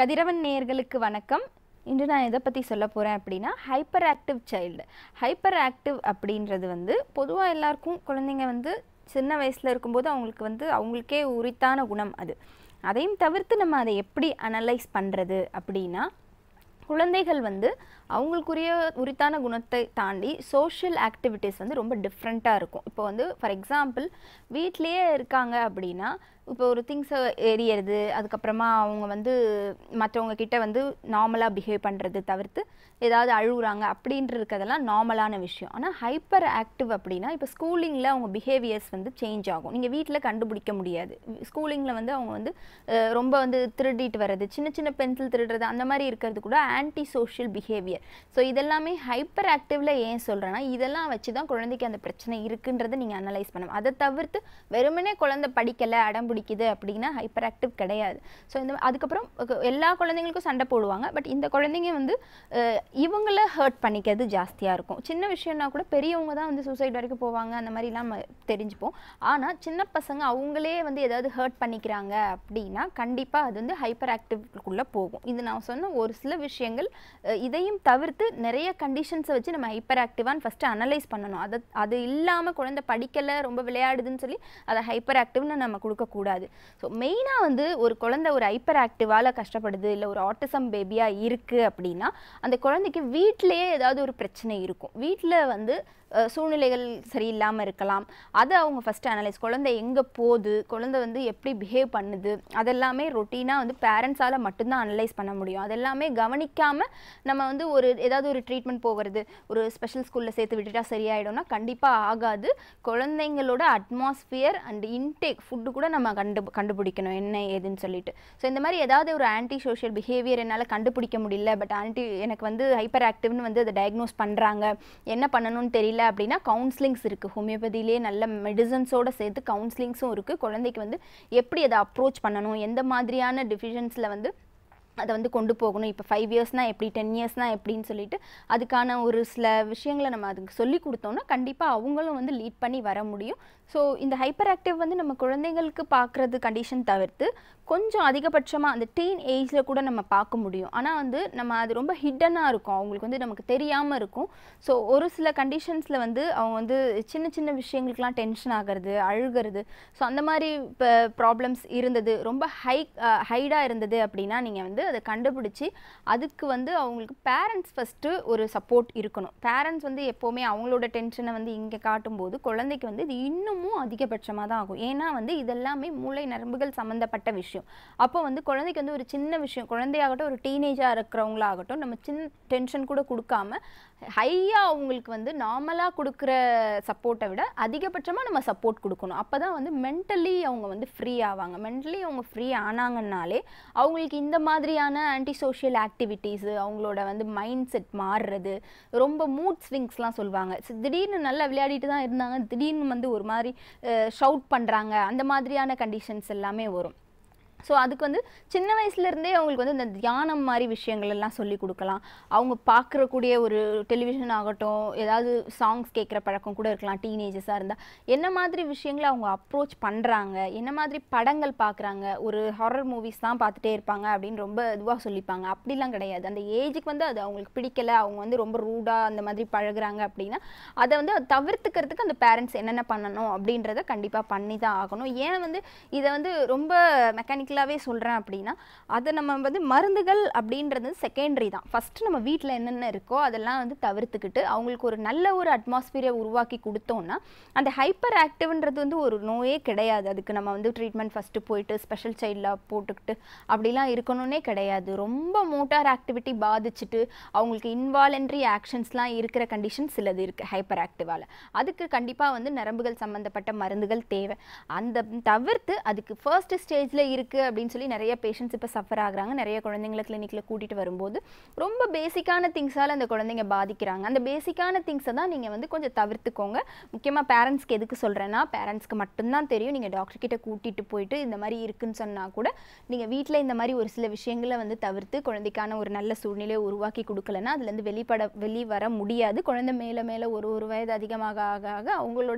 கதிரவன் நேயர்களுக்கு வணக்கம் இன்று நான் எதை பற்றி சொல்ல போகிறேன் அப்படின்னா hyperactive child hyperactive அப்படின்றது வந்து பொதுவாக எல்லாருக்கும் குழந்தைங்க வந்து சின்ன வயசில் இருக்கும்போது அவங்களுக்கு வந்து அவங்களுக்கே உரித்தான குணம் அது அதையும் தவிர்த்து நம்ம அதை எப்படி அனலைஸ் பண்ணுறது அப்படின்னா குழந்தைகள் வந்து அவங்களுக்குரிய உரித்தான குணத்தை தாண்டி சோஷியல் ஆக்டிவிட்டீஸ் வந்து ரொம்ப டிஃப்ரெண்ட்டாக இருக்கும் இப்போ வந்து ஃபார் எக்ஸாம்பிள் வீட்லேயே இருக்காங்க அப்படின்னா இப்போ ஒரு திங்ஸை எரியறது அதுக்கப்புறமா அவங்க வந்து மற்றவங்க கிட்ட வந்து நார்மலாக பிஹேவ் பண்ணுறது தவிர்த்து ஏதாவது அழுகுறாங்க அப்படின்ட்டு இருக்கிறதெல்லாம் நார்மலான விஷயம் ஆனால் ஹைப்பர் ஆக்டிவ் அப்படின்னா இப்போ ஸ்கூலிங்கில் அவங்க பிஹேவியர்ஸ் வந்து சேஞ்ச் ஆகும் நீங்கள் வீட்டில் கண்டுபிடிக்க முடியாது ஸ்கூலிங்கில் வந்து அவங்க வந்து அஹ், ரொம்ப வந்து திருடிட்டு வர்றது சின்ன சின்ன பென்சில் திருடுறது அந்த மாதிரி இருக்கிறது கூட ஆன்டி சோஷியல் பிஹேவியர் ஸோ இதெல்லாமே ஹைப்பர் ஆக்டிவில் ஏன் சொல்கிறேன்னா இதெல்லாம் வச்சு தான் குழந்தைக்கு அந்த பிரச்சனை இருக்குன்றதை நீங்கள் அனலைஸ் பண்ணணும் அதை தவிர்த்து வெறுமனே குழந்தை படிக்கலை அடம் பிடிக்குது அப்படின்னா ஹைப்பர் ஆக்டிவ் கிடையாது ஸோ இந்த அதுக்கப்புறம் அஹ், எல்லா குழந்தைங்களுக்கும் சண்டை போடுவாங்க பட் இந்த குழந்தைங்க வந்து அஹ், இவங்கள ஹர்ட் பண்ணிக்கிறது ஜாஸ்தியாக இருக்கும் சின்ன விஷயம்னா கூட பெரியவங்க தான் வந்து சூசைட் வரைக்கும் போவாங்க அந்த மாதிரிலாம் நம்ம தெரிஞ்சுப்போம் ஆனால் சின்ன பசங்க அவங்களே வந்து ஏதாவது ஹர்ட் பண்ணிக்கிறாங்க அப்படின்னா கண்டிப்பாக அது வந்து ஹைப்பர் ஆக்டிவ்க்குள்ளே போகும் இது நான் சொன்ன ஒரு சில விஷயங்கள் அஹ், இதையும் தவிர்த்து நிறைய கண்டிஷன்ஸை வச்சு நம்ம ஹைப்பர் ஆக்டிவான்னு ஃபஸ்ட்டு அனலைஸ் பண்ணணும் அதை அது இல்லாமல் குழந்தை படிக்கலை ரொம்ப விளையாடுதுன்னு சொல்லி அதை ஹைப்பர் ஆக்டிவ்னு நம்ம கொடுக்கக்கூடாது ஸோ மெயினாக வந்து ஒரு குழந்தை ஒரு ஹைப்பர் ஆக்டிவால் கஷ்டப்படுது இல்லை ஒரு ஆட்டிசம் பேபியாக இருக்குது அப்படின்னா அந்த குழந்தைக்கு வீட்டிலேயே ஏதாவது ஒரு பிரச்சனை இருக்கும் வீட்டில் வந்து அஹ், சூழ்நிலைகள் சரியில்லாமல் இருக்கலாம் அதை அவங்க ஃபஸ்ட்டு அனலைஸ் குழந்தை எங்கே போகுது குழந்தை வந்து எப்படி பிஹேவ் பண்ணுது அதெல்லாமே ரொட்டீனாக வந்து பேரண்ட்ஸால் மட்டும்தான் அனலைஸ் பண்ண முடியும் அதெல்லாமே கவனிக்காமல் நம்ம வந்து ஒரு ஏதாவது ஒரு ட்ரீட்மெண்ட் போகிறது ஒரு ஸ்பெஷல் ஸ்கூலில் சேர்த்து விட்டுட்டா சரியாயிடும்னா கண்டிப்பாக ஆகாது குழந்தைங்களோட அட்மாஸ்பியர் அண்ட் இன்டேக் ஃபுட்டு கூட நம்ம கண்டு கண்டுபிடிக்கணும் என்ன ஏதுன்னு சொல்லிட்டு ஸோ இந்த மாதிரி ஏதாவது ஒரு ஆன்டி சோஷியல் பிஹேவியர் என்னால் கண்டுபிடிக்க முடியல பட் ஆன்டி எனக்கு வந்து ஹைப்பர் ஆக்டிவ்னு வந்து அதை டயக்னோஸ் பண்ணுறாங்க என்ன பண்ணணும்னு தெரியல அப்படின்னா கவுன்சிலிங்ஸ் இருக்குது ஹோமியோபதியிலே நல்ல மெடிசன்ஸோடு சேர்த்து கவுன்சிலிங்ஸும் இருக்குது குழந்தைக்கு வந்து எப்படி அதை அப்ரோச் பண்ணணும் எந்த மாதிரியான டிஃபிஷன்ஸில் வந்து அதை வந்து கொண்டு போகணும் இப்போ ஃபைவ் இயர்ஸ்னால் எப்படி டென் இயர்ஸ்னால் எப்படின்னு சொல்லிட்டு அதுக்கான ஒரு சில விஷயங்களை நம்ம அதுக்கு சொல்லி கொடுத்தோம்னா கண்டிப்பாக அவங்களும் வந்து லீட் பண்ணி வர முடியும் ஸோ இந்த ஹைப்பர் ஆக்டிவ் வந்து நம்ம குழந்தைங்களுக்கு பார்க்குறது கண்டிஷன் தவிர்த்து கொஞ்சம் அதிகபட்சமாக அந்த டீன் ஏஜில் கூட நம்ம பார்க்க முடியும் ஆனால் வந்து நம்ம அது ரொம்ப ஹிட்டனாக இருக்கும் அவங்களுக்கு வந்து நமக்கு தெரியாமல் இருக்கும் ஸோ ஒரு சில கண்டிஷன்ஸில் வந்து அவங்க வந்து சின்ன சின்ன விஷயங்களுக்கெல்லாம் டென்ஷன் ஆகிறது அழுகிறது ஸோ அந்த மாதிரி இப்போ ப்ராப்ளம்ஸ் இருந்தது ரொம்ப ஹை ஹைடாக இருந்தது அப்படின்னா நீங்கள் வந்து அதை கண்டுபிடிச்சி அதுக்கு வந்து அவங்களுக்கு பேரண்ட்ஸ் ஃபஸ்ட்டு ஒரு சப்போர்ட் இருக்கணும் பேரண்ட்ஸ் வந்து எப்போவுமே அவங்களோட டென்ஷனை வந்து இங்கே காட்டும்போது குழந்தைக்கு வந்து இது இன்னமும் அதிகபட்சமாக தான் ஆகும் ஏன்னா வந்து இதெல்லாமே மூளை நரம்புகள் சம்மந்தப்பட்ட விஷயம் அப்போ வந்து குழந்தைக்கு வந்து ஒரு சின்ன விஷயம் குழந்தையாகட்டும் ஒரு டீனேஜாக இருக்கிறவங்களாகட்டும் நம்ம சின்ன டென்ஷன் கூட கொடுக்காம ஹையாக அவங்களுக்கு வந்து நார்மலாக கொடுக்குற சப்போர்ட்டை விட அதிகபட்சமாக நம்ம சப்போர்ட் கொடுக்கணும் அப்போ தான் வந்து மென்டலி அவங்க வந்து ஃப்ரீ ஆவாங்க மென்டலி அவங்க ஃப்ரீ ஆனாங்கன்னாலே அவங்களுக்கு இந்த மாதிரியான ஆன்டி சோஷியல் ஆக்டிவிட்டீஸு அவங்களோட வந்து மைண்ட் செட் மாறுறது ரொம்ப மூட் ஸ்விங்ஸ்லாம் சொல்லுவாங்க சி- திடீர்னு நல்லா விளையாடிட்டு தான் இருந்தாங்க திடீர்னு வந்து ஒரு மாதிரி ஷவுட் பண்ணுறாங்க அந்த மாதிரியான கண்டிஷன்ஸ் எல்லாமே வரும் ஸோ அதுக்கு வந்து சின்ன வயசுலேருந்தே அவங்களுக்கு வந்து இந்த தியானம் மாதிரி விஷயங்கள் எல்லாம் சொல்லி கொடுக்கலாம் அவங்க பார்க்குறக்கூடிய ஒரு டெலிவிஷன் ஆகட்டும் ஏதாவது சாங்ஸ் கேட்குற பழக்கம் கூட இருக்கலாம் டீனேஜஸாக இருந்தால் என்ன மாதிரி விஷயங்களை அவங்க அப்ரோச் பண்ணுறாங்க என்ன மாதிரி படங்கள் பார்க்குறாங்க ஒரு ஹாரர் மூவிஸ் தான் பார்த்துட்டே இருப்பாங்க அப்படின்னு ரொம்ப இதுவாக சொல்லிப்பாங்க அப்படிலாம் கிடையாது அந்த ஏஜுக்கு வந்து அது அவங்களுக்கு பிடிக்கல அவங்க வந்து ரொம்ப ரூடாக அந்த மாதிரி பழகுறாங்க அப்படின்னா அதை வந்து அதை தவிர்த்துக்கிறதுக்கு அந்த பேரண்ட்ஸ் என்னென்ன பண்ணணும் அப்படின்றத கண்டிப்பாக பண்ணி தான் ஆகணும் ஏன் வந்து இதை வந்து ரொம்ப மெக்கானிக்கலாகவே சொல்கிறேன் அப்படின்னா அதை நம்ம வந்து மருந்துகள் அப்படின்றது செகண்டரி தான் ஃபஸ்ட்டு நம்ம வீட்டில் என்னென்ன இருக்கோ அதெல்லாம் வந்து தவிர்த்துக்கிட்டு அவங்களுக்கு ஒரு நல்ல ஒரு அட்மாஸ்பியரை உருவாக்கி கொடுத்தோம்னா அந்த ஹைப்பர் ஆக்டிவ்ன்றது வந்து ஒரு நோயே கிடையாது அதுக்கு நம்ம வந்து ட்ரீட்மெண்ட் ஃபஸ்ட்டு போயிட்டு ஸ்பெஷல் சைல்டில் போட்டுக்கிட்டு அப்படிலாம் இருக்கணும்னே கிடையாது ரொம்ப மோட்டார் ஆக்டிவிட்டி பாதிச்சுட்டு அவங்களுக்கு இன்வாலண்ட்ரி ஆக்ஷன்ஸ்லாம் இருக்கிற கண்டிஷன் சிலது இருக்குது ஹைப்பர் ஆக்டிவால் அதுக்கு கண்டிப்பாக வந்து நரம்புகள் சம்மந்தப்பட்ட மருந்துகள் தேவை அந்த தவிர்த்து அதுக்கு ஃபர்ஸ்ட் ஸ்டேஜில் இருக்குது அப்படின்னு சொல்லி நிறைய பேஷண்ட்ஸ் இப்போ சஃபர் ஆகுறாங்க நிறைய குழந்தைங்களை கிளினிக்கில் கூட்டிகிட்டு வரும்போது ரொம்ப பேசிக்கான திங்ஸால் அந்த குழந்தைங்க பாதிக்கிறாங்க அந்த பேசிக்கான திங்ஸை தான் நீங்கள் வந்து கொஞ்சம் தவிர்த்துக்கோங்க முக்கியமாக பேரண்ட்ஸ்க்கு எதுக்கு சொல்கிறேன்னா பேரண்ட்ஸ்க்கு மட்டும்தான் தெரியும் நீங்கள் டாக்டர் கிட்ட கூட்டிகிட்டு போயிட்டு இந்த மாதிரி இருக்குன்னு சொன்னால் கூட நீங்கள் வீட்டில் இந்த மாதிரி ஒரு சில விஷயங்களை வந்து தவிர்த்து குழந்தைக்கான ஒரு நல்ல சூழ்நிலையை உருவாக்கி கொடுக்கலன்னா அதுலேருந்து வெளிப்பட வெளி வர முடியாது குழந்தை மேலே மேலே ஒரு ஒரு வயது அதிகமாக ஆக ஆக அவங்களோட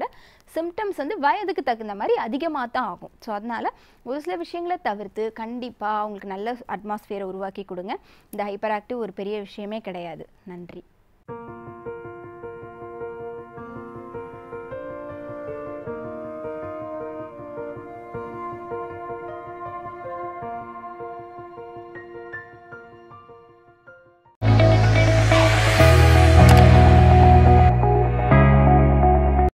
சிம்டம்ஸ் வந்து வயதுக்கு தகுந்த மாதிரி அதிகமாக தான் ஆகும் ஸோ அதனால் ஒரு சில விஷயங்களை தவிர்த்து கண்டிப்பாக அவங்களுக்கு நல்ல அட்மாஸ்ஃபியரை உருவாக்கி கொடுங்க இந்த ஹைப்பர் ஆக்டிவ் ஒரு பெரிய விஷயமே கிடையாது நன்றி